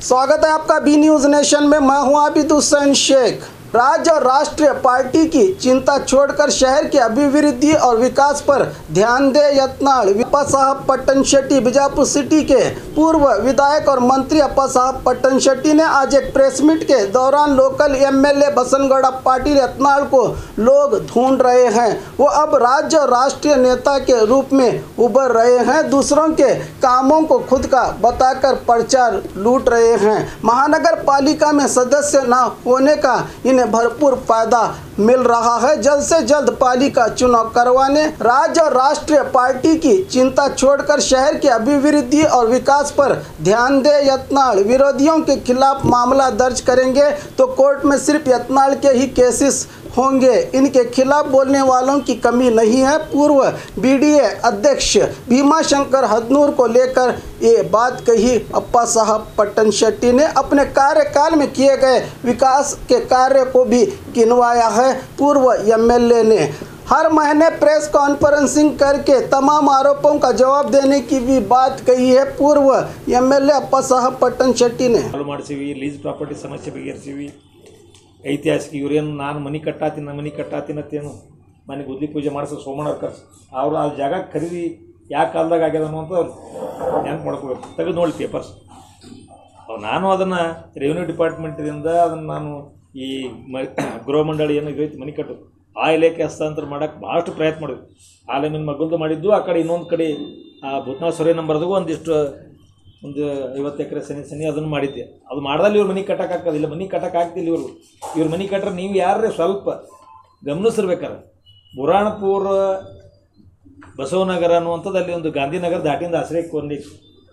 स्वागत है आपका बी न्यूज नेशन में मैं हूं आबिद हुसैन शेख राज्य और राष्ट्रीय पार्टी की चिंता छोड़कर शहर के अभिवृद्धि और विकास पर ध्यान दे यत्नाल अप्पा साहब पट्टन शेट्टी बीजापुर सिटी के पूर्व विधायक और मंत्री अप्पा साहब पट्टन शेट्टी ने आज एक प्रेस मीट के दौरान लोकल एमएलए बसनगौड़ा पाटिल यत्नाल को लोग ढूंढ रहे हैं वो अब राज्य और राष्ट्रीय नेता के रूप में उभर रहे हैं दूसरों के कामों को खुद का बताकर प्रचार लूट रहे हैं महानगर पालिका में सदस्य न होने का इन्हें भरपूर फायदा मिल रहा है जल्द से जल्द पालिका चुनाव करवाने राज्य और राष्ट्रीय पार्टी की चिंता छोड़कर शहर के अभिवृद्धि और विकास पर ध्यान दे यत्नाल विरोधियों के खिलाफ मामला दर्ज करेंगे तो कोर्ट में सिर्फ यत्नाल के ही केसेस होंगे इनके खिलाफ बोलने वालों की कमी नहीं है पूर्व बीडीए अध्यक्ष भीमा शंकर हदनूर को लेकर ये बात कही अप्पा साहब पट्टन शेट्टी ने अपने कार्यकाल में किए गए विकास के कार्य को भी गिनवाया है पूर्व एमएलए ने हर महीने प्रेस कॉन्फ्रेंसिंग करके तमाम आरोपों का जवाब देने की भी बात कही है पूर्व एमएलए अप्पा साहब पट्टन शेट्टी ने ಸಾಲ್ವ್ ಮಾಡಿಸೀವಿ ಲೀಸ್ ಪ್ರಾಪರ್ಟಿ ಸಮಸ್ಯೆ ಬಗೆಹರಿಸೀವಿ ಐತಿಹಾಸಿಕ ಇವ್ರೇನು ನಾನು ಮನೆ ಕಟ್ಟಾತೀನಿ ಮನೆ ಕಟ್ಟಾತೀನತ್ತೇನು ಮನೆ ಗುದ್ಲಿ ಪೂಜೆ ಮಾಡಿಸೋ ಸೋಮಣ್ಣವ್ರು ಕರ್ಸಿ ಅವ್ರು ಆ ಜಾಗ ಖರೀದಿ ಯಾವ ಕಾಲದಾಗ ಆಗ್ಯದ ಅನ್ನುವಂಥ ನೆನ್ಪು ಮಾಡ್ಕೋಬೇಕು ತೆಗೆದು ನೋಡಿ ಪೇಪರ್ಸ್ ಅವು ನಾನು ಅದನ್ನು ರೆವಿನ್ಯೂ ಡಿಪಾರ್ಟ್ಮೆಂಟಿಂದ ಅದನ್ನು ನಾನು ಈ ಮ ಗೃಹ ಮಂಡಳಿ ಏನು ಐತಿ ಮನೆ ಕಟ್ಟು ಆ ಇಲಾಖೆ ಹಸ್ತಾಂತರ ಮಾಡೋಕ್ಕೆ ಭಾಳಷ್ಟು ಪ್ರಯತ್ನ ಮಾಡಿದ್ವಿ ಆಲೆ ನಿಮ್ಮ ಮಗಲ್ದು ಮಾಡಿದ್ದು ಆ ಕಡೆ ಇನ್ನೊಂದು ಕಡೆ ಆ ಭೂತ್ನಾಥ್ ಸೊರೆ ನಂಬರ್ದಾಗೂ ಒಂದಿಷ್ಟು ಒಂದು ಐವತ್ತು ಎಕರೆ ಸನಿ ಸನಿ ಅದನ್ನು ಮಾಡಿದ್ದೆ ಅದು ಮಾಡ್ದಲ್ಲಿ ಇವ್ರು ಮನೆ ಕಟ್ಟಕ್ಕಾಗೋದಿಲ್ಲ ಮನೆ ಕಟ್ಟಕ್ಕಾಗ್ತಿಲ್ಲ ಇವರು ಇವ್ರ ಮನೆ ಕಟ್ರೆ ನೀವು ಯಾರೇ ಸ್ವಲ್ಪ ಗಮನಿಸಿರ್ಬೇಕಾರೆ ಬುರಾಣಪುರ ಬಸವನಗರ ಅನ್ನುವಂಥದ್ದು ಅಲ್ಲಿ ಒಂದು ಗಾಂಧಿನಗರ ದಾಟಿಂದ ಆಶ್ರಯಕ್ಕೆ ಒಂದಿತ್ತು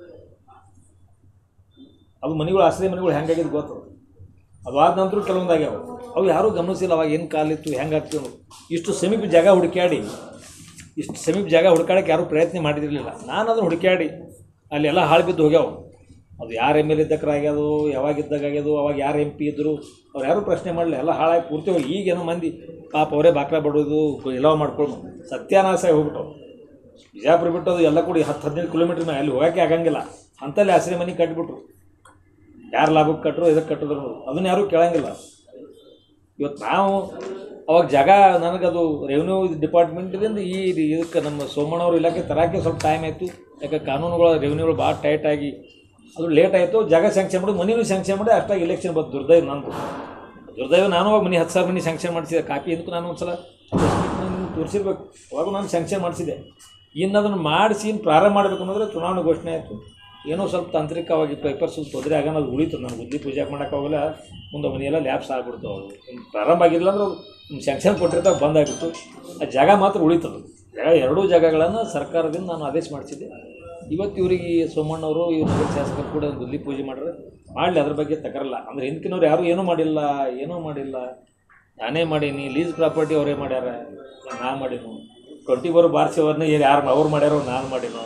ಅದು ಮನೆಗಳು ಆಶ್ರಯ ಮನೆಗಳು ಹೆಂಗಾಗಿದ್ದು ಗೊತ್ತು ಅದಾದ ನಂತರ ಕೆಲವೊಂದು ಆಗ್ಯಾವ ಅವು ಯಾರೂ ಗಮನಿಸಿಲ್ಲ ಅವಾಗ ಏನು ಕಾಲಿತ್ತು ಹೆಂಗೆ ಆಗ್ತೀವಿ ಅನ್ನೋದು. ಇಷ್ಟು ಸಮೀಪ ಜಾಗ ಹುಡುಕ್ಯಾಡಿ ಇಷ್ಟು ಸಮೀಪ ಜಾಗ ಹುಡುಕಾಡಕ್ಕೆ ಯಾರೂ ಪ್ರಯತ್ನ ಮಾಡಿರಲಿಲ್ಲ ನಾನು ಅದನ್ನು ಹುಡುಕ್ಯಾಡಿ ಅಲ್ಲಿ ಎಲ್ಲ ಹಾಳು ಬಿದ್ದು ಹೋಗ್ಯಾವ ಅದು ಯಾರು ಎಮ್ ಎಲ್ ಇದ್ದಕ್ರ ಆಗ್ಯದು ಯಾವಾಗ ಇದ್ದಾಗ ಆಗ್ಯದು ಅವಾಗ ಯಾರು ಎಂ ಪಿ ಇದ್ದರು ಅವ್ರು ಯಾರೂ ಪ್ರಶ್ನೆ ಮಾಡಲಿಲ್ಲ ಎಲ್ಲ ಹಾಳಾಗಿ ಪೂರ್ತಿ ಹೋಗಿ ಈಗೇನೋ ಮಂದಿ ಪಾಪ ಅವರೇ ಬಾಕ್ಲ ಬಡೋದು ಎಲ್ಲ ಮಾಡ್ಕೊಂಡು ಸತ್ಯಾನಾಶ ಹೋಗ್ಬಿಟ್ಟು ಬಿಜಾಪುರ ಬಿಟ್ಟು ಅದು ಎಲ್ಲ ಕೂಡಿ ಹತ್ತು ಹದಿನೈದು ಕಿಲೋಮೀಟ್ರ್ ಮೇಲೆ ಅಲ್ಲಿ ಹೋಗೋಕ್ಕೆ ಆಗಂಗಿಲ್ಲ ಅಂತಲ್ಲಿ ಆಶ್ರಯ ಮನೆ ಕಟ್ಟಿಬಿಟ್ರು ಯಾರು ಲಾಭಕ್ಕೆ ಕಟ್ಟರು ಇದಕ್ಕೆ ಕಟ್ಟಿದ್ರು ಅದನ್ನ ಯಾರೂ ಕೇಳಂಗಿಲ್ಲ ಇವತ್ತು ನಾವು ಅವಾಗ ಜಾಗ ನನಗದು ರೆವಿನ್ಯೂ ಡಿಪಾರ್ಟ್ಮೆಂಟಿಂದ ಈ ಇದಕ್ಕೆ ನಮ್ಮ ಸೋಮಣ್ಣವ್ರ ಇಲಾಖೆ ತರಕ್ಕೆ ಸ್ವಲ್ಪ ಟೈಮ್ ಆಯಿತು ಯಾಕೆ ಕಾನೂನುಗಳು ರೆವಿನ್ಯೂಗಳು ಭಾಳ ಟೈಟ್ ಆಗಿ ಅದು ಲೇಟ್ ಆಯಿತು ಜಾಗ ಸ್ಯಾಂಕ್ಷನ್ ಮಾಡಿ ಮನೆಯೂ ಸ್ಯಾಂಕ್ಷನ್ ಮಾಡಿ ಅಷ್ಟಾಗಿ ಎಲೆಕ್ಷನ್ ಬಂತು ದುರ್ದೈವ ನಂದು ದುರ್ದೈವ ನಾನು ಅವಾಗ ಮನೆ ಹತ್ತು ಸಾವಿರ ಮನೆ ಸ್ಯಾಂಕ್ಷನ್ ಮಾಡಿಸಿದೆ ಕಾಪಿ ಇದಕ್ಕೂ ನಾನು ಒಂದು ಸಲ ತೋರಿಸಿರ್ಬೇಕು ಅವಾಗ ನಾನು ಸ್ಯಾಂಕ್ಷನ್ ಮಾಡಿಸಿದೆ ಇನ್ನು ಅದನ್ನು ಮಾಡಿಸಿ ಇನ್ನು ಪ್ರಾರಂಭ ಮಾಡಬೇಕು ಅನ್ನೋದ್ರೆ ಚುನಾವಣೆ ಘೋಷಣೆ ಆಯಿತು ಏನೋ ಸ್ವಲ್ಪ ತಾಂತ್ರಿಕವಾಗಿ ಪೇಪರ್ಸ್ ತೊಂದರೆ ಆಗೋಣ ಅದು ಉಳಿತು ನಾನು ಬುದ್ಧಿ ಪೂಜೆ ಮಾಡೋಕ್ಕಾಗಲ್ಲ ಮುಂದೆ ಮನೆಯೆಲ್ಲ ಲ್ಯಾಬ್ಸ್ ಆಗ್ಬಿಡ್ತು ಅದು ಇನ್ನು ಪ್ರಾರಂಭ ಆಗಿರಲಿಲ್ಲ ಅಂದ್ರೆ ಅದು ಸ್ಯಾಂಕ್ಷನ್ ಕೊಟ್ಟಿರ್ತಾಗ ಬಂದಾಗಿತ್ತು ಆ ಜಾಗ ಮಾತ್ರ ಉಳಿತದು ಜಾಗ ಎರಡೂ ಜಾಗಗಳನ್ನು ಸರ್ಕಾರದಿಂದ ನಾನು ಆದೇಶ ಮಾಡಿಸಿದ್ದೆ ಇವತ್ತು ಇವರಿಗೆ ಸೋಮಣ್ಣವರು ಇವ್ರ ನಗರ ಶಾಸಕರು ಕೂಡ ಗುದ್ಲಿ ಪೂಜೆ ಮಾಡ್ರೆ ಮಾಡಲಿ ಅದ್ರ ಬಗ್ಗೆ ತಕರಲ್ಲ ಅಂದರೆ ಹಿಂದಿನವ್ರು ಯಾರೂ ಏನೂ ಮಾಡಿಲ್ಲ ಏನೂ ಮಾಡಿಲ್ಲ ನಾನೇ ಮಾಡೀನಿ ಲೀಸ್ ಪ್ರಾಪರ್ಟಿ ಅವರೇ ಮಾಡ್ಯಾರ ನಾ ಮಾಡೀನು ಟ್ವೆಂಟಿ ಫೋರ್ ಬಾರ್ಸಿ ಅವ್ರನ್ನ ಯಾರು ಅವ್ರು ಮಾಡ್ಯಾರೋ ನಾನು ಮಾಡೀನು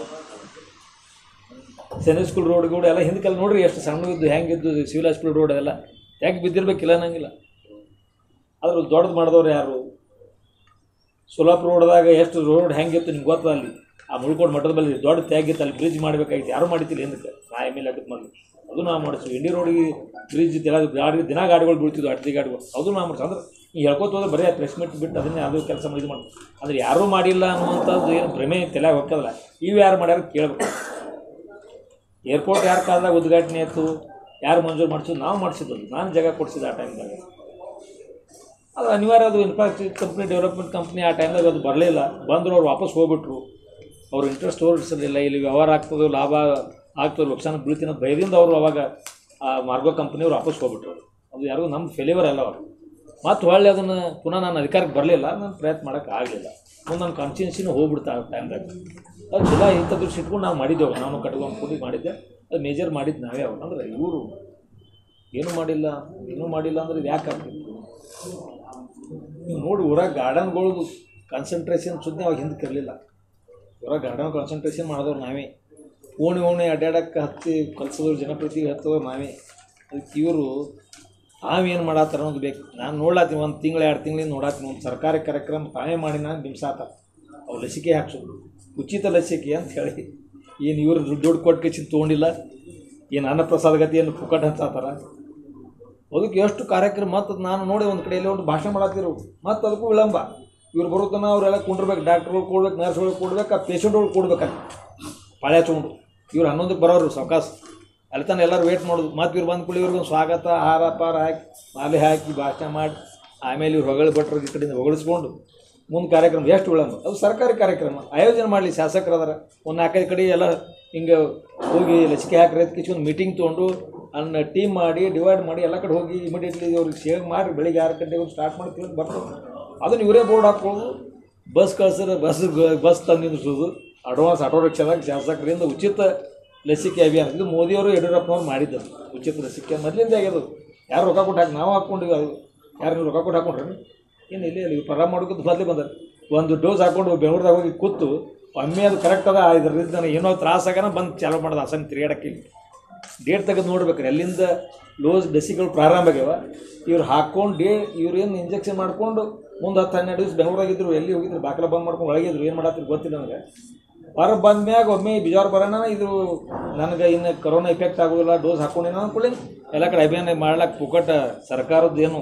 ಸೆನಿ ಸ್ಕೂಲ್ ರೋಡ್ಗಳು ಎಲ್ಲ ಹಿಂದಕ್ಕೆಲ್ಲ ನೋಡ್ರಿ ಎಷ್ಟು ಸಣ್ಣವಿದ್ದು ಹೆಂಗಿದ್ದು ಸಿವಿಲ್ ಹಾಸ್ಪಿಟಲ್ ರೋಡ್ ಎಲ್ಲ ಯಾಕೆ ಬಿದ್ದಿರ್ಬೇಕಿಲ್ಲ ಅನ್ನಂಗಿಲ್ಲ ಆದ್ರೆ ದೊಡ್ಡದು ಮಾಡಿದವ್ರು ಯಾರು ಸೋಲಾಪುರ ರೋಡ್ದಾಗ ಎಷ್ಟು ರೋಡ್ ಹೆಂಗಿತ್ತು ನಿಮ್ಗೆ ಗೊತ್ತದ ಅಲ್ಲಿ ಆ ಮುಳ್ಕೋಡ್ ಮಠದ ಬಲ್ಲಿ ದೊಡ್ಡ ತ್ಯಾಗಿತ್ತು ಅಲ್ಲಿ ಬ್ರಿಡ್ಜ್ ಮಾಡಬೇಕಾಗಿತ್ತು ಯಾರೂ ಮಾಡಿತಿಲ್ಲ ಹಿಂದಕ್ಕೆ ನಾ ಎಮ್ ಎಲ್ ಆಗತ್ತೆ ಮೊದಲು ಅದು ನಾವು ಮಾಡಿಸ್ವಿ ಇಂಡಿ ರೋಡಿಗೆ ಬ್ರಿಡ್ಜ್ ಎಲ್ಲ ಗಾಡಿ ದಿನ ಗಾಡಿಗಳು ಬೀಳ್ತಿದ್ವು ಅಡ್ಡಿ ಗಾಡಿಗಳು ಅದು ನಾವು ಮಾಡಿಸ್ವಿ ಅಂದ್ರೆ ಈ ಹೇಳ್ಕೊತ ಹೋದ್ರೆ ಬರೀ ಪ್ರೆಸ್ ಮೀಟ್ ಬಿಟ್ಟು ಅದನ್ನೇ ಅದು ಕೆಲಸ ಇದು ಮಾಡಿ ಅಂದ್ರೆ ಯಾರೂ ಮಾಡಿಲ್ಲ ಅನ್ನುವಂಥದ್ದು ಏನು ಭ್ರಮೆ ತಲೆಯಾಗ ಹೋಗ್ತದಲ್ಲ ಇವು ಯಾರು ಮಾಡ್ಯಾರ ಕೇಳಬೇಕು ಏರ್ಪೋರ್ಟ್ ಯಾರ ಕಾಲದಾಗ ಉದ್ಘಾಟನೆ ಆಯಿತು ಯಾರು ಮಂಜೂರು ಮಾಡಿಸಿದ್ರು ನಾವು ಮಾಡಿಸಿದ್ದು ನಾನು ಜಾಗ ಕೊಡಿಸಿದ್ದೆ ಆ ಟೈಮ್ದಾಗ ಅದು ಅನಿವಾರ್ಯ ಅದು ಇನ್ಫ್ರಾಸ್ಟ್ರಕ್ಚರ್ ಕಂಪ್ನಿ ಡೆವಲಪ್ಮೆಂಟ್ ಕಂಪ್ನಿ ಆ ಟೈಮ್ದಾಗ ಅದು ಬರಲಿಲ್ಲ ಬಂದರು ಅವ್ರು ವಾಪಸ್ ಹೋಗ್ಬಿಟ್ರು ಅವ್ರು ಇಂಟ್ರೆಸ್ಟ್ ತೋರಿಸಲಿಲ್ಲ ಇಲ್ಲಿ ವ್ಯವಹಾರ ಆಗ್ತದೋ ಲಾಭ ಆಗ್ತದೆ ಲಕ್ಷಣ ಬೀಳ್ತೀನಿ ಅನ್ನೋ ಭಯದಿಂದ ಅವರು ಅವಾಗ ಆ ಮಾರ್ಗೋ ಕಂಪ್ನಿಯವ್ರು ವಾಪಸ್ ಹೋಗ್ಬಿಟ್ರು ಅದು ಯಾರಿಗೂ ನಮ್ಮ ಫೇಲ್ಯೂರ್ ಅಲ್ಲ ಅವರು ಮತ್ತು ಹೊಳ್ಳಿ ಅದನ್ನು ಪುನಃ ನಾನು ಅಧಿಕಾರಕ್ಕೆ ಬರಲಿಲ್ಲ ನಾನು ಪ್ರಯತ್ನ ಮಾಡೋಕ್ಕೆ ಆಗಲಿಲ್ಲ ಮುಂದೆ ನನ್ನ ಕಾನ್ಸ್ಟಿಟ್ಯೂನ್ಸಿನೂ ಹೋಗ್ಬಿಡ್ತಾ ಆ ಟೈಮ್ದಾಗ ಅದು ಚಲೋ ಇಂಥ ದೃಷ್ಟಿ ಇಟ್ಕೊಂಡು ನಾವು ಮಾಡಿದ್ದೆವು ನಾನು ಕಟ್ಕೊಂಡು ಕೂಡಿ ಮಾಡಿದ್ದೆ ಅದು ಮೇಜರ್ ಮಾಡಿದ್ದು ನಾವೇ ಅವಾಗ ಅಂದ್ರೆ ಇವರು ಏನೂ ಮಾಡಿಲ್ಲ ಏನೂ ಮಾಡಿಲ್ಲ ಅಂದ್ರೆ ಇದು ಯಾಕೆ ಆಗ್ತಿತ್ತು ನೀವು ನೋಡಿ ಊರಾಗ ಗಾರ್ಡನ್ಗಳು ಕಾನ್ಸಂಟ್ರೇಷನ್ ಸುದ್ದಿ ಅವಾಗ ಹಿಂದಕ್ಕೆ ಇರಲಿಲ್ಲ ಊರಾಗ ಗಾರ್ಡನ್ ಕಾನ್ಸಂಟ್ರೇಷನ್ ಮಾಡಿದವ್ರು ನಾವೇ ಓಣಿ ಓಣಿ ಅಡ್ಡಾಡಕ್ಕೆ ಹತ್ತಿ ಕಲ್ಸೋದ್ರು ಜನಪ್ರತಿಗೆ ಹತ್ತೋರು ನಾವೇ ಅದಕ್ಕೆ ಇವರು ನಾವೇನು ಮಾಡತ್ತಾರ ಅನ್ನೋದು ಬೇಕು ನಾನು ನೋಡ್ಲಾತೀನಿ ಒಂದು ತಿಂಗಳು ಎರಡು ತಿಂಗಳಿಂದ ನೋಡಾತೀನಿ ಒಂದು ಸರ್ಕಾರಿ ಕಾರ್ಯಕ್ರಮ ತಾವೇ ಮಾಡಿ ನಾನು ಬಿಂಸಾತ ಅವು ಲಸಿಕೆ ಹಾಕ್ಸೋದು ಉಚಿತ ಲಸಿಕೆ ಅಂತ ಹೇಳಿ ಏನು ಇವರು ದುಡ್ಡು ದುಡ್ಡು ಕೊಟ್ಟು ಕಿಸಿನ ತೊಗೊಂಡಿಲ್ಲ ಏನು ಅನ್ನಪ್ರಸಾದ ಗತಿಯನ್ನು ಪುಕ್ಕಟ್ ಹಂಚಾತಾರ ಅದಕ್ಕೆ ಎಷ್ಟು ಕಾರ್ಯಕ್ರಮ ಮತ್ತು ನಾನು ನೋಡಿ ಒಂದು ಕಡೆ ಎಲ್ಲೋ ಒಂದು ಭಾಷಣ ಮಾಡತ್ತಿರು ಮತ್ತು ಅದಕ್ಕೂ ವಿಳಂಬ ಇವ್ರು ಬರುತ್ತಾನ ಅವರೆಲ್ಲ ಕುಂಡಿರ್ಬೇಕು ಡಾಕ್ಟ್ರುಗಳು ಕೊಡ್ಬೇಕು ನರ್ಸ್ಗಳು ಕೊಡ್ಬೇಕು ಆ ಪೇಷಂಟ್ಗಳು ಕೊಡ್ಬೇಕಲ್ಲ ಪಾಳ್ಯ ತೊಗೊಂಡು ಇವ್ರು ಹನ್ನೊಂದಕ್ಕೆ ಬರೋರು ಸಾವಕಾಶ ಅಲ್ಲಿ ತನಕ ಎಲ್ಲರೂ ವೇಟ್ ಮಾಡೋದು ಮತ್ತು ಇವ್ರು ಬಂದ ಕೂಡಲೇ ಇವ್ರಿಗೊಂದು ಸ್ವಾಗತ ಹಾರ ಪಾರ ಹಾಕಿ ಮಾಲೆ ಹಾಕಿ ಭಾಷಣ ಮಾಡಿ ಆಮೇಲೆ ಇವ್ರು ಹೊಗಳ ಭಟ್ರು ಈ ಕಡೆಯಿಂದ ಹೊಗಳಿಸ್ಕೊಂಡು ಮುಂದೆ ಕಾರ್ಯಕ್ರಮ ಎಷ್ಟು ವಿಳಂಬ ಅದು ಸರ್ಕಾರಿ ಕಾರ್ಯಕ್ರಮ ಆಯೋಜನೆ ಮಾಡಲಿ ಶಾಸಕರು ಅದಾರ ಒಂದು ನಾಲ್ಕೈದು ಕಡೆ ಎಲ್ಲ ಹಿಂಗೆ ಹೋಗಿ ಲಸಿಕೆ ಹಾಕ್ರಿ ಅದಕ್ಕೆ ಒಂದು ಮೀಟಿಂಗ್ ತೊಗೊಂಡು ಅನ್ನ ಟೀಮ್ ಮಾಡಿ ಡಿವೈಡ್ ಮಾಡಿ ಎಲ್ಲ ಕಡೆ ಹೋಗಿ ಇಮಿಡಿಯೇಟ್ಲಿ ಅವ್ರಿಗೆ ಸೇವ್ ಮಾಡಿ ಬೆಳಿಗ್ಗೆ ಆರು ಗಂಟೆಗೆ ಸ್ಟಾರ್ಟ್ ಮಾಡಿ ತಿಳ್ದು ಬರ್ತಾರೆ ಅದನ್ನು ಇವರೇ ಬೋರ್ಡ್ ಹಾಕ್ಕೊಳ್ಳೋದು ಬಸ್ ಕಳ್ಸಿದ್ರೆ ಬಸ್ ಬಸ್ ತಂದು ನಿಲ್ಲಿಸೋದು ಅಡ್ವಾನ್ಸ್ ಆಟೋ ರಿಕ್ಷಾದಾಗ ಶಾಸಕರಿಂದ ಉಚಿತ ಲಸಿಕೆ ಅಭಿಯಾನ ಇದು ಮೋದಿಯವರು ಯಡಿಯೂರಪ್ಪನವ್ರು ಮಾಡಿದ್ದರು ಉಚಿತ ಲಸಿಕೆ ಮೊದಲಿಂದ ಆಗ್ಯದು ಯಾರು ರೊಕ್ಕ ಕೊಟ್ಟು ಹಾಕಿ ನಾವು ಹಾಕ್ಕೊಂಡಿವಿ ಅದು ಯಾರು ನೀವು ರೊಕ್ಕ ಕೊಟ್ಟು ಹಾಕೊಂಡ್ರಿ ಏನು ಇಲ್ಲಿ ಅಲ್ಲಿ ಪರ ಮಾಡೋಕೆ ಮೊದಲೇ ಬಂದರು ಒಂದು ಡೋಸ್ ಹಾಕೊಂಡು ಬೆಂಗಳೂರದಾಗ ಹೋಗಿ ಕೂತು ಒಮ್ಮೆ ಅದು ಕರೆಕ್ಟ್ ಅದ ಇದರಿಂದ ನನಗೆ ಏನೋ ತ್ರಾಸ ಆಗೋಣ ಬಂದು ಚಾಲೂ ಮಾಡೋದು ಹಸನ್ ತಿರುಗಾಡಕ್ಕೆ ಇಲ್ಲಿ ಡೇಟ್ ತೆಗೆದು ನೋಡ್ಬೇಕ್ರಿ ಅಲ್ಲಿಂದ ಲೋಸ್ ಲಸಿಕೆಗಳು ಪ್ರಾರಂಭ ಆಗ್ಯಾವ ಇವ್ರು ಹಾಕ್ಕೊಂಡು ಡೇ ಇವ್ರು ಏನು ಇಂಜೆಕ್ಷನ್ ಮಾಡ್ಕೊಂಡು ಮುಂದೆ ಹತ್ತು ಹನ್ನೆರಡು ದಿವಸ ಬೆಂಗಳೂರಾಗಿದ್ರು ಎಲ್ಲಿ ಹೋಗಿದ್ರು ಬಾಕಲ ಬಂದ್ ಮಾಡ್ಕೊಂಡು ಒಳಗಿದ್ರು ಏನು ಮಾಡತ್ತಿದ್ರು ಗೊತ್ತಿಲ್ಲ ನನಗೆ ಹೊರಗೆ ಬಂದ ಮ್ಯಾಗ ಒಮ್ಮೆ ಬಿಜಾರ್ ಬರೋಣ ಇದು ನನಗೆ ಇನ್ನು ಕೊರೋನಾ ಇಫೆಕ್ಟ್ ಆಗೋದಿಲ್ಲ ಡೋಸ್ ಹಾಕೊಂಡಿನ ಅಂದ್ಕೊಳ್ಳಿ ಎಲ್ಲ ಕಡೆ ಅಭಿಯಾನ ಮಾಡ್ಲಾಕ ಪುಕಟ ಸರ್ಕಾರದ್ದು ಏನು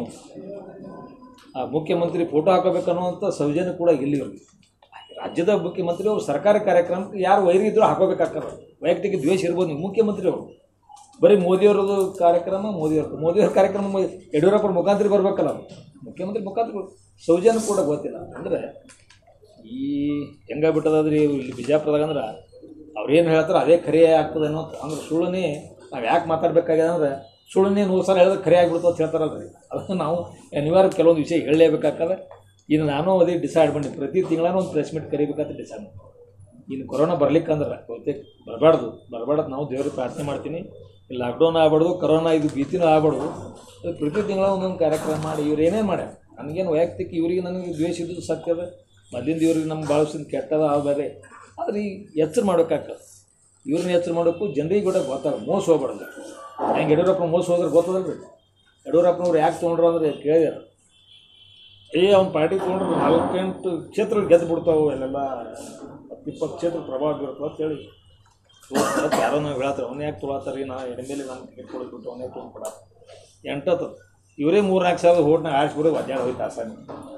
ಆ ಮುಖ್ಯಮಂತ್ರಿ ಫೋಟೋ ಹಾಕೋಬೇಕು ಅನ್ನುವಂಥ ಸೌಜನ್ಯ ಕೂಡ ಇಲ್ಲಿ ಇವ್ರಿಗೆ ರಾಜ್ಯದ ಮುಖ್ಯಮಂತ್ರಿ ಅವರು ಸರ್ಕಾರಿ ಕಾರ್ಯಕ್ರಮಕ್ಕೆ ಯಾರು ವೈರಿ ಇದ್ರೂ ಹಾಕೋಬೇಕಾಗ್ತದೆ ವೈಯಕ್ತಿಕ ದ್ವೇಷ ಇರ್ಬೋದು ನೀವು ಮುಖ್ಯಮಂತ್ರಿ ಅವರು ಬರೀ ಮೋದಿಯವ್ರದ್ದು ಕಾರ್ಯಕ್ರಮ ಮೋದಿಯವ್ರದ್ದು ಮೋದಿಯವ್ರ ಕಾರ್ಯಕ್ರಮ ಮೋ- ಯಡಿಯೂರಪ್ಪರ ಮುಖಾಂತರ ಬರಬೇಕಲ್ಲ ಅವ್ರು. ಮುಖ್ಯಮಂತ್ರಿ ಮುಖಾಂತರ ಸೌಜನ್ಯ ಕೂಡ ಗೊತ್ತಿಲ್ಲ ಅಂದರೆ ಈ ಹೆಂಗಾಗ್ಬಿಟ್ಟದ್ರಿ ಇಲ್ಲಿ ಬಿಜಾಪುರದಾಗ ಅಂದ್ರೆ ಅವ್ರೇನು ಹೇಳ್ತಾರೆ ಅದೇ ಖರೆ ಆಗ್ತದೆ ಅನ್ನೋ ಅಂದ್ರೆ ಸುಳ್ಳನೇ ನಾವು ಯಾಕೆ ಮಾತಾಡ್ಬೇಕಾಗ್ಯದ ಅಂದ್ರೆ ಸುಳ್ಳನೇ ನೂರು ಸಲ ಹೇಳಿದ್ರೆ ಖರೆ ಆಗ್ಬಿಡ್ತು ಅಂತ ಹೇಳ್ತಾರಲ್ರಿ ಅದನ್ನು ನಾವು ಅನಿವಾರ್ಯ ಕೆಲವೊಂದು ವಿಷಯ ಹೇಳಲೇಬೇಕಾಗ್ತದೆ ಇನ್ನು ನಾನು ಅದೇ ಡಿಸೈಡ್ ಮಾಡಿ ಪ್ರತಿ ತಿಂಗಳೂ ಒಂದು ಪ್ರೆಸ್ ಮೀಟ್ ಕರಿಬೇಕಂತ ಡಿಸೈಡ್ ಮಾಡಿ ಇನ್ನು ಕೊರೋನಾ ಬರ್ಲಿಕ್ಕಂದ್ರೆ ಬಹುತೇಕ ಬರಬಾರ್ದು ಬರಬಾರ್ದು ನಾವು ದೇವ್ರಿಗೆ ಪ್ರಾರ್ಥನೆ ಮಾಡ್ತೀನಿ ಈ ಲಾಕ್ಡೌನ್ ಆಗ್ಬಾರ್ದು ಕೊರೋನಾ ಇದು ಭೀತಿನೂ ಆಗ್ಬಾರ್ದು ಅದು ಪ್ರತಿ ತಿಂಗಳ ಒಂದೊಂದು ಕಾರ್ಯಕ್ರಮ ಮಾಡಿ ಇವ್ರು ಏನೇನು ಮಾಡ್ಯಾರ ನನಗೇನು ವೈಯಕ್ತಿಕ ಇವರಿಗೆ ನನಗೆ ದ್ವೇಷ ಇದ್ದು ಸತ್ಯದ ಮೊದಲಿಂದ ಇವ್ರಿಗೆ ನಮ್ಗೆ ಭಾಳಸಿದ ಕೆಟ್ಟದ ಆ ಬೇರೆ ಆದ್ರೆ ಈ ಎಚ್ಚರ ಮಾಡ್ಬೇಕಾಗ್ತದೆ ಇವ್ರನ್ನ ಎಚ್ಚರ ಮಾಡೋಕ್ಕೂ ಜನರಿಗೆ ಕೂಡ ಗೊತ್ತಾಗ ಮೋಸ ಹೋಗ್ಬಾರ್ದು ಹೆಂಗೆ ಯಡಿಯೂರಪ್ಪ ಮೋಸ ಹೋದ್ರೆ ಗೊತ್ತದಲ್ರಿ ಯಡಿಯೂರಪ್ಪನವ್ರು ಯಾಕೆ ತೊಗೊಂಡ್ರು ಅಂದ್ರೆ ಕೇಳಿದಾರೆ ಏ ಅವ್ನ ಪಾರ್ಟಿ ತೊಗೊಂಡ್ರೆ ನಾಲ್ಕೆಂಟು ಕ್ಷೇತ್ರಗಳು ಗೆದ್ದು ಬಿಡ್ತಾವೆ ಅಲ್ಲೆಲ್ಲ ಹತ್ತು ಇಪ್ಪತ್ತು ಕ್ಷೇತ್ರ ಪ್ರಭಾವ ಬೀರ್ತವೆ ಅಂತೇಳಿ ಇವತ್ತು ಯಾರೋ ನಾವು ಹೇಳತ್ತಾರೆ ಅವ್ನು ಯಾಕೆ ತೊಳತ್ತಾರೆ ನಾ ಎಡ ಮೇಲೆ ನಾನು ಟಿಕೆಟ್ ಕೊಡ್ಬಿಟ್ಟು ಅವನೇ ತೊಗೊಂಡ್ಬಿಡ ಎಂಟತ್ತು ಇವರೇ ಮೂರು ನಾಲ್ಕು ಸಾವಿರ ಹೋಟ್ನಾಗ ಆರಿಸ್ಬಿಡು ಅಡ್ಡಾಡಿ ಹೋಯ್ತು ಆಸಾಮಿ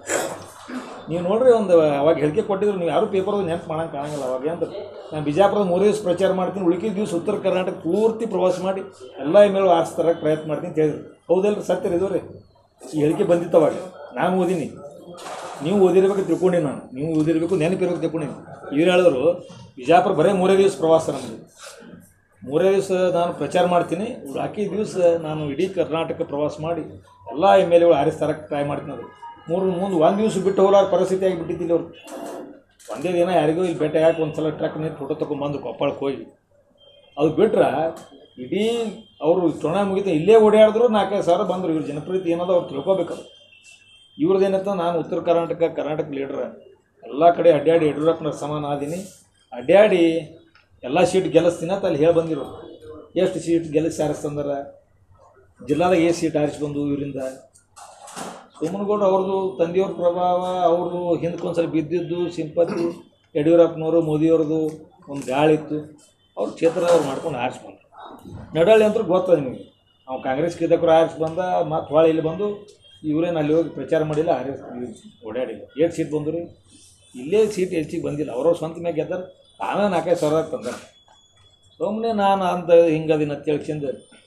ನೀವು ನೋಡ್ರಿ ಒಂದು ಅವಾಗ ಹೇಳಿಕೆ ಕೊಟ್ಟಿದ್ರು ನೀವು ಯಾರು ಪೇಪರ್ ನೆನಪು ಮಾಡಂಗೆ ಕಾಣಂಗಿಲ್ಲ ಅವಾಗ ಅಂತ ನಾನು ಬಿಜಾಪುರದ ಮೂರು ದಿವಸ ಪ್ರಚಾರ ಮಾಡ್ತೀನಿ ಉಳಿಕೆ ದಿವಸ ಉತ್ತರ ಕರ್ನಾಟಕ ಪೂರ್ತಿ ಪ್ರವಾಸ ಮಾಡಿ ಎಲ್ಲ ಎಮ್ಮೆಗಳು ಆರಿಸ್ತಾರಕ್ಕೆ ಪ್ರಯತ್ನ ಮಾಡ್ತೀನಿ ಅಂತ ಹೇಳಿದ್ರು ಹೌದಲ್ರಿ ಸತ್ಯ ಇದು ರೀ ಈ ಹೇಳಿಕೆ ಬಂದಿತ್ತು ಅವಾಗ ನಾನು ಓದೀನಿ ನೀವು ಓದಿರ್ಬೇಕು ತಿಳ್ಕೊಂಡಿ ನಾನು ನೀವು ಓದಿರ್ಬೇಕು ನೆನಪಿರ್ಬೇಕು ತಿಳ್ಕೊಂಡೀನಿ ಇವ್ರು ಹೇಳಿದ್ರು ಬಿಜಾಪುರ ಬರೀ ಮೂರೇ ದಿವಸ ಪ್ರವಾಸ ನಮ್ಮದು ಮೂರೇ ದಿವಸ ನಾನು ಪ್ರಚಾರ ಮಾಡ್ತೀನಿ ಬಾಕಿ ದಿವಸ ನಾನು ಇಡೀ ಕರ್ನಾಟಕ ಪ್ರವಾಸ ಮಾಡಿ ಎಲ್ಲ ಎಮ್ ಎಲ್ ಎಗಳು ಆರಿಸ್ತಾರಕ್ಕೆ ಟ್ರೈ ಮಾಡ್ತೀನಿ ಅದು ಮೂರು ಮುಂದೆ ಒಂದು ದಿವಸ ಬಿಟ್ಟು ಹೋಲಾರ ಪರಿಸ್ಥಿತಿ ಆಗಿಬಿಟ್ಟಿದ್ದಿಲ್ಲ ಅವ್ರು ಒಂದೇ ದಿನ ಯಾರಿಗೂ ಇಲ್ಲಿ ಭೇಟಿ ಹಾಕಿ ಒಂದು ಸಲ ಟ್ರಕ್ ನೀರು ಫೋಟೋ ತೊಗೊಂಬಂದು ಕೊಪ್ಪಳಕ್ಕೆ ಹೋಗಿ ಅದು ಬಿಟ್ರೆ ಇಡೀ ಅವರು ಚುನಾವಣೆ ಮುಗಿತ ಇಲ್ಲೇ ಓಡಾಡಿದ್ರು ನಾಲ್ಕೈದು ಸಾವಿರ ಬಂದರು ಇವ್ರ ಜನಪ್ರಿಯತೆ ಏನದ ಅವ್ರು ತಿಳ್ಕೊಬೇಕು ಇವ್ರದ್ದು ಏನಂತ ನಾನು ಉತ್ತರ ಕರ್ನಾಟಕ ಕರ್ನಾಟಕ ಲೀಡ್ರ್ ಎಲ್ಲ ಕಡೆ ಅಡ್ಡಾಡಿ ಯಡಿಯೂರಪ್ಪನ ಸಮಾನ ಆದೀನಿ ಅಡ್ಡಾಡಿ ಎಲ್ಲ ಸೀಟ್ ಗೆಲ್ಲಿಸ್ತೀನಿ ಅಂತ ಅಲ್ಲಿ ಹೇಳಿ ಬಂದಿರು ಎಷ್ಟು ಸೀಟ್ ಗೆಲ್ಲಿಸಿ ಆರಿಸ್ತಂದ್ರೆ ಜಿಲ್ಲಾದಾಗ ಏ ಸೀಟ್ ಆರಿಸಿ ಬಂದು ಇವರಿಂದ ಸೋಮನಗೌಡ ಅವ್ರದ್ದು ತಂದೆಯವ್ರ ಪ್ರಭಾವ ಅವ್ರದ್ದು ಹಿಂದಕ್ಕೊಂದ್ಸಲ ಬಿದ್ದಿದ್ದು ಸಿಂಪತಿ ಯಡಿಯೂರಪ್ಪನವರು ಮೋದಿಯವ್ರದ್ದು ಒಂದು ಗಾಳಿ ಇತ್ತು ಅವ್ರ ಕ್ಷೇತ್ರ ಅವ್ರು ಮಾಡ್ಕೊಂಡು ಆರಿಸಿ ಬಂದರು ನಡಳ್ಳಿ ಅಂತ ಗೊತ್ತದ ನಿಮಗೆ ನಾವು ಕಾಂಗ್ರೆಸ್ ಕಿದ್ದಕ್ಕರು ಆರಿಸಿ ಬಂದ ಮತ್ತು ಹೊಳೆ ಇಲ್ಲಿ ಬಂದು ಇವರೇನು ಅಲ್ಲಿ ಹೋಗಿ ಪ್ರಚಾರ ಮಾಡಿಲ್ಲ ಆರಿಸ್ ಓಡಾಡಿಲ್ಲ ಏಟ್ ಸೀಟ್ ಬಂದರು ಇಲ್ಲೇ ಸೀಟ್ ಹೆಚ್ಚಿಗೆ ಬಂದಿಲ್ಲ ಅವ್ರವ್ರ ಸ್ವಂತ ಮ್ಯಾಗ ಗೆದ್ದಾರ ತಾವೇ ನಾಲ್ಕೈದು ಸಾವಿರ ತಂದಾರೆ ಸುಮ್ಮನೆ ನಾನು ಅಂತ ಹಿಂಗದಿನ ಅಂತೇಳಿ ಚಂದ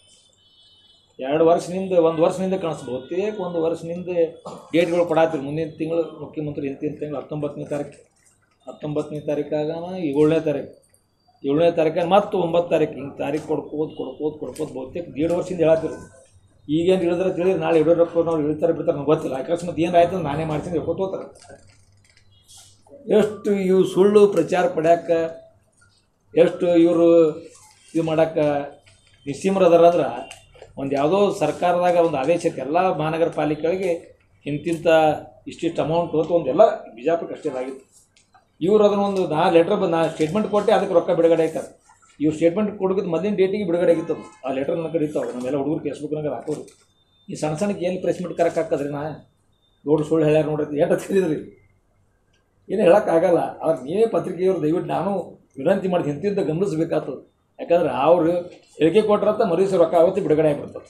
ಎರಡು ವರ್ಷದಿಂದ ಒಂದು ವರ್ಷದಿಂದ ಕಾಣಿಸ್ಬೋದು ಬಹುತೇಕ ಒಂದು ವರ್ಷದಿಂದ ಡೇಟ್ಗಳು ಕೊಡಾತಿರಿ ಮುಂದಿನ ತಿಂಗಳು ಮುಖ್ಯಮಂತ್ರಿ ಇಂತಿನ ತಿಂಗಳು ಹತ್ತೊಂಬತ್ತನೇ ತಾರೀಕು ಹತ್ತೊಂಬತ್ತನೇ ತಾರೀಕಾಗನ ಏಳನೇ ತಾರೀಕು ಏಳನೇ ತಾರೀಕು ಮತ್ತು ಒಂಬತ್ತು ತಾರೀಕು ಹಿಂಗೆ ತಾರೀಕು ಕೊಡ್ಕೋದು ಕೊಡ್ಕೋದು ಕೊಡ್ಕೋದು ಬಹುತೇಕ ದೇಡ್ ವರ್ಷದಿಂದ ಹೇಳತ್ತಿರು ಈಗೇನು ಹೇಳಿದ್ರೆ ತಿಳಿ ನಾಳೆ ಯಡಿಯೂರಪ್ಪನವ್ರು ಇಳ್ತಾರೆ ಬಿಡ್ತಾರೆ ನಂಗೆ ಗೊತ್ತಿಲ್ಲ ಅಕಸ್ಮಾತ್ ಏನು ಆಯ್ತು ಅಂದ್ರೆ ನಾನೇ ಮಾಡ್ತೀನಿ ಹೇಳ್ಕೊತ ಹೋಗ್ತಾರೆ ಎಷ್ಟು ಇವು ಸುಳ್ಳು ಪ್ರಚಾರ ಪಡ್ಯಾಕ ಎಷ್ಟು ಇವರು ಇದು ಮಾಡಕ್ಕೆ ನಿಸ್ಸೀಮರದಾರ ಅಂದ್ರೆ ಒಂದು ಯಾವುದೋ ಸರ್ಕಾರದಾಗ ಒಂದು ಆದೇಶ ಐತೆ ಎಲ್ಲ ಮಹಾನಗರ ಪಾಲಿಕೆಗಳಿಗೆ ಇಂತಿಂಥ ಇಷ್ಟಿಷ್ಟು ಅಮೌಂಟ್ ಹೋತು ಒಂದು ಎಲ್ಲ ಬಿಜಾಪುರಕ್ಕೆ ಅಷ್ಟೇ ಆಗಿತ್ತು ಇವ್ರು ಅದನ್ನ ಒಂದು ನಾ ಲೆಟ್ರ್ ಬಂದು ನಾ ಸ್ಟೇಟ್ಮೆಂಟ್ ಕೊಟ್ಟೆ ಅದಕ್ಕೆ ರೊಕ್ಕ ಬಿಡುಗಡೆ ಆಯ್ತಾರೆ ಇವ್ರು ಸ್ಟೇಟ್ಮೆಂಟ್ ಕೊಡೋದು ಮೊದಲಿನ ಡೇಟಿಗೆ ಬಿಡುಗಡೆ ಆಗಿತ್ತು ಅದು. ಆ ಲೆಟರ್ ನನ್ನ ಕಡೆ ಇರ್ತಾವೆ ನಮ್ಮೆಲ್ಲ ಹುಡುಗರು ಫೇಸ್ಬುಕ್ನಾಗ ಹಾಕೋರು ಈ ಸಣ್ಣ ಸಣ್ಣಕ್ಕೆ ಎಲ್ಲಿ ಪ್ರೆಸ್ ಮೀಟ್ ಕರಕ್ಕೆ ಹಾಕದ್ರಿ ನಾ ದೊಡ್ಡ ಸುಳ್ಳು ಹೇಳ್ಯಾರ ನೋಡ್ರಿ ಎಷ್ಟು ತಿಳಿದ್ರಿ ಏನು ಹೇಳೋಕ್ಕಾಗಲ್ಲ ಅವ್ರು ನೀವೇ ಪತ್ರಿಕೆಯವರು ದಯವಿಟ್ಟು ನಾನು ವಿನಂತಿ ಮಾಡಿ ಇಂತಿಂತ ಗಮನಿಸ್ಬೇಕಾಗ್ತದೆ ಯಾಕಂದ್ರೆ ಅವ್ರು ಹೇಳಿಕೆ ಕೊಟ್ರಂತ ಮರೀಸ್ ರೊಕ್ಕ ಅವತ್ತು ಬಿಡುಗಡೆ ಆಗಿಬಿಡ್ತದೆ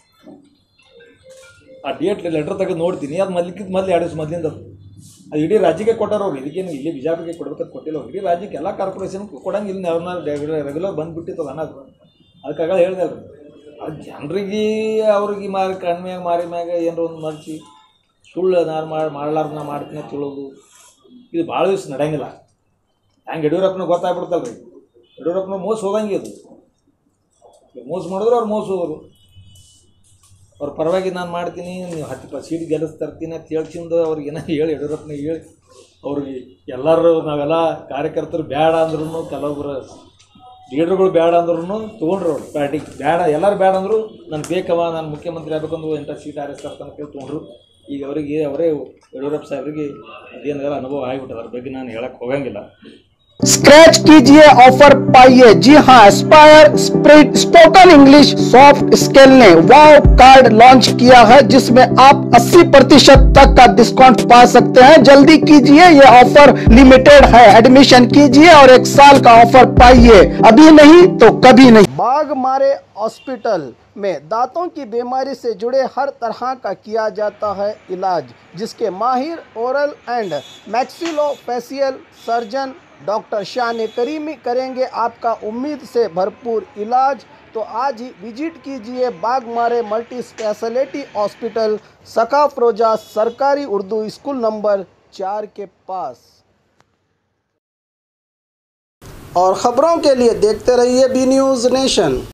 ಆ ಡೇಟ್ ಲೆಟರ್ ತೆಗೆದು ನೋಡ್ತೀನಿ ಅದು ಮೊದ್ಲಿಕ್ಕಿದ್ದು ಮೊದಲು ಎರಡು ದಿವಸ ಮೊದಲಿಂದ ಅದು ಅದು ಇಡೀ ರಾಜ್ಯಕ್ಕೆ ಕೊಟ್ಟಾರ ಅವ್ರು ಇದಕ್ಕೇನು ಇಲ್ಲಿ ಬಿಜಾಪುರಕ್ಕೆ ಕೊಡ್ಬೇಕಂತ ಕೊಟ್ಟಿಲ್ಲ ಅವ್ರು ಇಡೀ ರಾಜ್ಯಕ್ಕೆ ಎಲ್ಲ ಕಾರ್ಪೊರೇಷನ್ ಕೊಡಂಗಿಲ್ಲ ಅವ್ರನ್ನ ರೆಗ್ಯುಲರ್ ಬಂದುಬಿಟ್ಟಿತ್ತು ಹಣ ಅದು ಅದಕ್ಕಾಗ ಹೇಳ್ದೆ ಅಲ್ರಿ ಅದು ಜನರಿಗೆ ಅವ್ರಿಗೆ ಮಾರಿ ಕಣ್ಮ್ಯಾಗ ಮಾರಿ ಮ್ಯಾಗ ಏನರ ಒಂದು ಮರ್ಚಿ ಸುಳ್ಳು ನಾನು ಮಾಡಿ ಮಾಡ್ಲಾರ್ದ ಮಾಡ್ತೀನಿ ಅಂತ ಹೇಳೋದು ಇದು ಭಾಳ ದಿವಸ ನಡೆಯಂಗಿಲ್ಲ ಹಂಗೆ ಯಡಿಯೂರಪ್ಪನ ಗೊತ್ತಾಗ್ಬಿಡ್ತಲ್ಲ ರೀ ಯಡಿಯೂರಪ್ಪನ ಮೋಸ ಹೋಗಂಗೆ ಇದು ಈಗ ಮೋಸ ಮಾಡಿದ್ರು ಅವ್ರು ಮೋಸ ಹೋಗೋರು ಅವ್ರ ಪರವಾಗಿ ನಾನು ಮಾಡ್ತೀನಿ ನೀವು ಹತ್ತು ಪ ಸೀಟ್ ಗೆಲ್ಲಿಸ್ ತರ್ತೀನಿ ಅಂತ ಹೇಳ್ಕಿಂದು ಅವ್ರಿಗೆ ಏನೋ ಹೇಳಿ ಯಡಿಯೂರಪ್ಪನಿಗೆ ಹೇಳಿ ಅವ್ರಿಗೆ ಎಲ್ಲರೂ ನಾವೆಲ್ಲ ಕಾರ್ಯಕರ್ತರು ಬೇಡ ಅಂದ್ರೂ ಕೆಲವೊಬ್ಬರು ಲೀಡ್ರುಗಳು ಬೇಡ ಅಂದ್ರೂ ತೊಗೊಂಡ್ರು ಅವ್ರು ಪಾರ್ಟಿಗೆ ಬೇಡ ಎಲ್ಲರೂ ಬೇಡ ಅಂದರು ನಾನು ಬೇಕವ ನಾನು ಮುಖ್ಯಮಂತ್ರಿ ಆಗ್ಬೇಕಂದ್ರು ಎಂಥ ಸೀಟ್ ಆರಿಸ್ತಾರೆ ಅಂತ ಕೇಳಿ ತೊಗೊಂಡ್ರು ಈಗ ಅವರಿಗೆ ಅವರೇ ಯಡಿಯೂರಪ್ಪ ಸಾಹೇಬ್ರಿಗೆ ಅದೇನೆಲ್ಲ ಅನುಭವ ಆಗಿಬಿಟ್ಟದ ಅದ್ರ ಬಗ್ಗೆ ನಾನು ಹೇಳಕ್ಕೆ ಹೋಗಂಗಿಲ್ಲ स्क्रैच कीजिए ऑफर पाइए जी हाँ Aspire Spirit spoken English soft skill ने वाव कार्ड लॉन्च किया है जिसमें आप 80 प्रतिशत तक का डिस्काउंट पा सकते हैं जल्दी कीजिए ये ऑफर लिमिटेड है एडमिशन कीजिए और एक साल का ऑफर पाइए अभी नहीं तो कभी नहीं बाघ मारे हॉस्पिटल में दांतों की बीमारी से जुड़े हर तरह का किया जाता है इलाज जिसके माहिर oral and maxillofacial surgeon doctor Shan Karimi करेंगे आपका उम्मीद से भरपूर इलाज तो आज ही विजिट कीजिए बाग मारे मल्टी स्पेशलिटी हॉस्पिटल सकाफ रोजा सरकारी उर्दू स्कूल नंबर चार के पास और ख़बरों के लिए देखते रहिए बी न्यूज़ नेशन